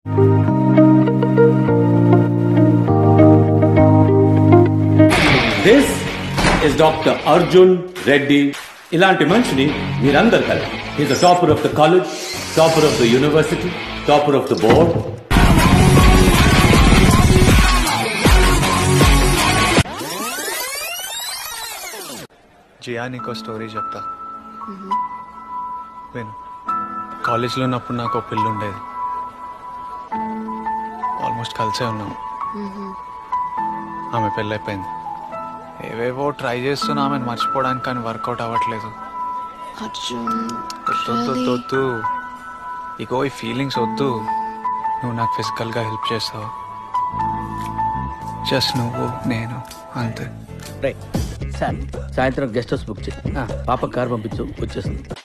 this is doctor Arjun Reddy ఇలాంటి మనిషిని మీరందరు కదా is the topper of the college topper of the university topper of the board జియా నీకో స్టోరీ చెప్తా విను కాలేజ్లో ఉన్నప్పుడు నాకు ఒక పిల్లు ఉండేది ఆల్మోస్ట్ కలిసే ఉన్నాం ఆమె పెళ్ళైపోయింది ఏవేవో ట్రై చేస్తున్నా ఆమెను మర్చిపోవడానికి కానీ వర్కౌట్ అవ్వట్లేదు అర్జున్ వద్దు, వద్దు, వద్దు, వద్దు ఇగో ఈ ఫీలింగ్స్ వద్దు నువ్వు నాకు ఫిజికల్గా హెల్ప్ చేస్తావు జస్ట్ నువ్వు నేను అంతే రైట్ సార్ సాయంత్రం గెస్ట్ హౌస్ బుక్ చేయి ఆ, పాప కార్ పంపించు వచ్చేస్తుంది